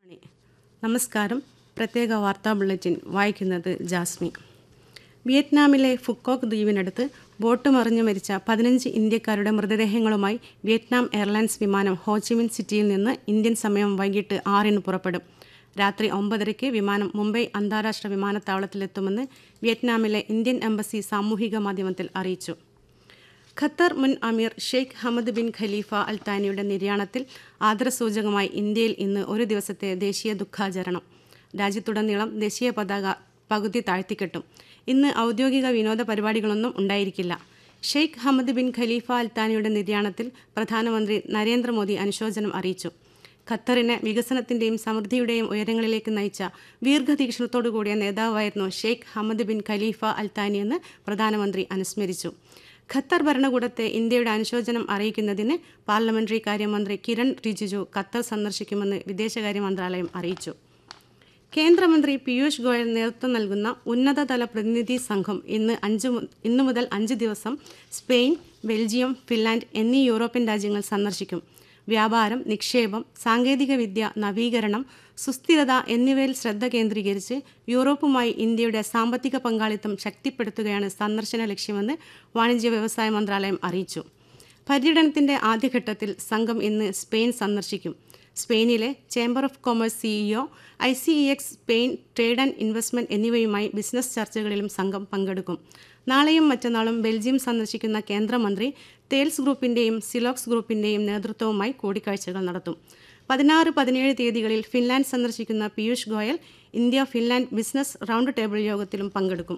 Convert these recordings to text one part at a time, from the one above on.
നമസ്കാരം പ്രത്യേക വാർത്താ ബുള്ളറ്റിൻ വായിക്കുന്നത് ജാസ്മി വിയറ്റ്നാമിലെ ഫുക്കോക്ക് ദ്വീപിനടുത്ത് ബോട്ട് മറിഞ്ഞു മരിച്ച പതിനഞ്ച് ഇന്ത്യക്കാരുടെ മൃതദേഹങ്ങളുമായി വിയറ്റ്നാം എയർലൈൻസ് വിമാനം ഹോച്ചിമിൻ സിറ്റിയിൽ നിന്ന് ഇന്ത്യൻ സമയം വൈകിട്ട് ആറിന് പുറപ്പെടും രാത്രി ഒമ്പതരയ്ക്ക് വിമാനം മുംബൈ അന്താരാഷ്ട്ര വിമാനത്താവളത്തിലെത്തുമെന്ന് വിയറ്റ്നാമിലെ ഇന്ത്യൻ എംബസി സാമൂഹിക മാധ്യമത്തിൽ അറിയിച്ചു ഖത്തർ മുൻ അമീർ Sheikh Hamad bin Khalifa Al താനിയുടെ നിര്യാണത്തിൽ ആദരസൂചകമായി ഇന്ത്യയിൽ ഇന്ന് ഒരു ദിവസത്തെ ദേശീയ ദുഃഖാചരണം രാജ്യത്തുടനീളം ദേശീയ പതാക പകുതി താഴ്ത്തിക്കെട്ടും ഇന്ന് ഔദ്യോഗിക വിനോദ പരിപാടികളൊന്നും ഉണ്ടായിരിക്കില്ല Sheikh Hamad bin Khalifa Al താനിയുടെ നിര്യാണത്തിൽ പ്രധാനമന്ത്രി നരേന്ദ്രമോദി അനുശോചനം അറിയിച്ചു ഖത്തറിനെ വികസനത്തിന്റെയും സമൃദ്ധിയുടെയും ഉയരങ്ങളിലേക്ക് നയിച്ച ദീർഘവീക്ഷണത്തോടു കൂടിയ നേതാവായിരുന്നു Sheikh Hamad bin Khalifa Al താനിയെന്ന് പ്രധാനമന്ത്രി അനുസ്മരിച്ചു ഖത്തർ ഭരണകൂടത്തെ ഇന്ത്യയുടെ അനുശോചനം അറിയിക്കുന്നതിന് പാർലമെന്ററി കാര്യമന്ത്രി കിരൺ റിജിജു ഖത്തർ സന്ദർശിക്കുമെന്ന് വിദേശകാര്യ മന്ത്രാലയം അറിയിച്ചു കേന്ദ്രമന്ത്രി പീയൂഷ് ഗോയൽ നേതൃത്വം നൽകുന്ന ഉന്നതതല പ്രതിനിധി സംഘം ഇന്ന് അഞ്ച് മു- ഇന്നു മുതൽ അഞ്ച് ദിവസം സ്പെയിൻ ബെൽജിയം ഫിൻലാൻഡ് എന്നീ യൂറോപ്യൻ രാജ്യങ്ങൾ സന്ദർശിക്കും വ്യാപാരം നിക്ഷേപം സാങ്കേതികവിദ്യ നവീകരണം സുസ്ഥിരത എന്നിവയിൽ ശ്രദ്ധ കേന്ദ്രീകരിച്ച് യൂറോപ്പുമായി ഇന്ത്യയുടെ സാമ്പത്തിക പങ്കാളിത്തം ശക്തിപ്പെടുത്തുകയാണ് സന്ദർശന ലക്ഷ്യമെന്ന് വാണിജ്യ വ്യവസായ മന്ത്രാലയം അറിയിച്ചു പര്യടനത്തിന്റെ ആദ്യഘട്ടത്തിൽ സംഘം ഇന്ന് സ്പെയിൻ സന്ദർശിക്കും സ്പെയിനിലെ chamber of commerce CEO I C E X Spain trade and investment എന്നിവയുമായി ബിസിനസ് ചർച്ചകളിലും സംഘം പങ്കെടുക്കും നാളെയും മറ്റന്നാളും ബെൽജിയം സന്ദർശിക്കുന്ന കേന്ദ്രമന്ത്രി തേൽസ് ഗ്രൂപ്പിന്റെയും സിലോക്സ് ഗ്രൂപ്പിന്റെയും നേതൃത്വവുമായി കൂടിക്കാഴ്ചകൾ നടത്തും പതിനാറ് പതിനേഴ് തീയതികളിൽ ഫിൻലാൻഡ് സന്ദർശിക്കുന്ന Piyush Goyal India Finland business round table യോഗത്തിലും പങ്കെടുക്കും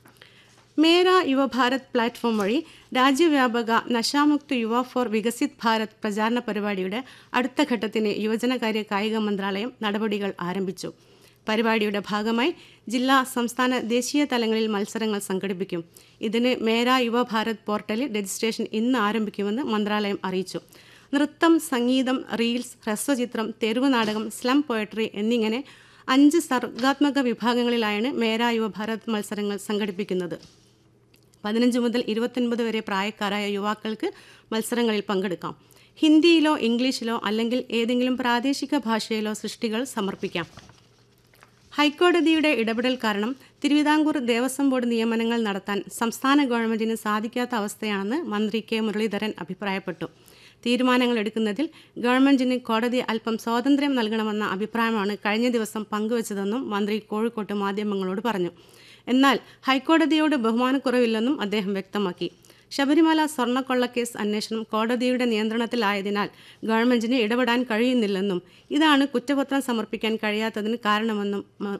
മേര യുവഭാരത് പ്ലാറ്റ്ഫോം വഴി രാജ്യവ്യാപക നശാമുക്ത് യുവ ഫോർ വികസിത് ഭാരത് പ്രചാരണ പരിപാടിയുടെ അടുത്ത ഘട്ടത്തിന് യുവജനകാര്യ കായിക മന്ത്രാലയം നടപടികൾ ആരംഭിച്ചു പരിപാടിയുടെ ഭാഗമായി ജില്ലാ സംസ്ഥാന ദേശീയ തലങ്ങളിൽ മത്സരങ്ങൾ സംഘടിപ്പിക്കും ഇതിന് മേര യുവഭാരത് പോർട്ടലിൽ രജിസ്ട്രേഷൻ ഇന്ന് ആരംഭിക്കുമെന്ന് മന്ത്രാലയം അറിയിച്ചു നൃത്തം സംഗീതം റീൽസ് ഹ്രസ്വചിത്രം തെരുവ് നാടകം സ്ലം പോയട്രി എന്നിങ്ങനെ അഞ്ച് സർഗാത്മക വിഭാഗങ്ങളിലായാണ് മേര യുവഭാരത് മത്സരങ്ങൾ സംഘടിപ്പിക്കുന്നത് പതിനഞ്ച് മുതൽ ഇരുപത്തൊൻപത് വരെ പ്രായക്കാരായ യുവാക്കൾക്ക് മത്സരങ്ങളിൽ പങ്കെടുക്കാം ഹിന്ദിയിലോ ഇംഗ്ലീഷിലോ അല്ലെങ്കിൽ ഏതെങ്കിലും പ്രാദേശിക ഭാഷയിലോ സൃഷ്ടികൾ സമർപ്പിക്കാം ഹൈക്കോടതിയുടെ ഇടപെടൽ കാരണം തിരുവിതാംകൂർ ദേവസ്വം ബോർഡ് നിയമനങ്ങൾ നടത്താൻ സംസ്ഥാന ഗവൺമെന്റിന് സാധിക്കാത്ത അവസ്ഥയാണെന്ന് മന്ത്രി കെ മുരളീധരൻ അഭിപ്രായപ്പെട്ടു തീരുമാനങ്ങൾ എടുക്കുന്നതിൽ ഗവൺമെന്റിന് കോടതി അല്പം സ്വാതന്ത്ര്യം നൽകണമെന്ന അഭിപ്രായമാണ് കഴിഞ്ഞ ദിവസം പങ്കുവച്ചതെന്നും മന്ത്രി കോഴിക്കോട്ട് മാധ്യമങ്ങളോട് പറഞ്ഞു എന്നാൽ ഹൈക്കോടതിയോട് ബഹുമാനക്കുറവില്ലെന്നും അദ്ദേഹം വ്യക്തമാക്കി ശബരിമല സ്വർണ്ണക്കൊള്ളക്കേസ് അന്വേഷണം കോടതിയുടെ നിയന്ത്രണത്തിലായതിനാൽ ഗവൺമെന്റിന് ഇടപെടാൻ കഴിയുന്നില്ലെന്നും ഇതാണ് കുറ്റപത്രം സമർപ്പിക്കാൻ കഴിയാത്തതിന് കാരണമെന്നും മ-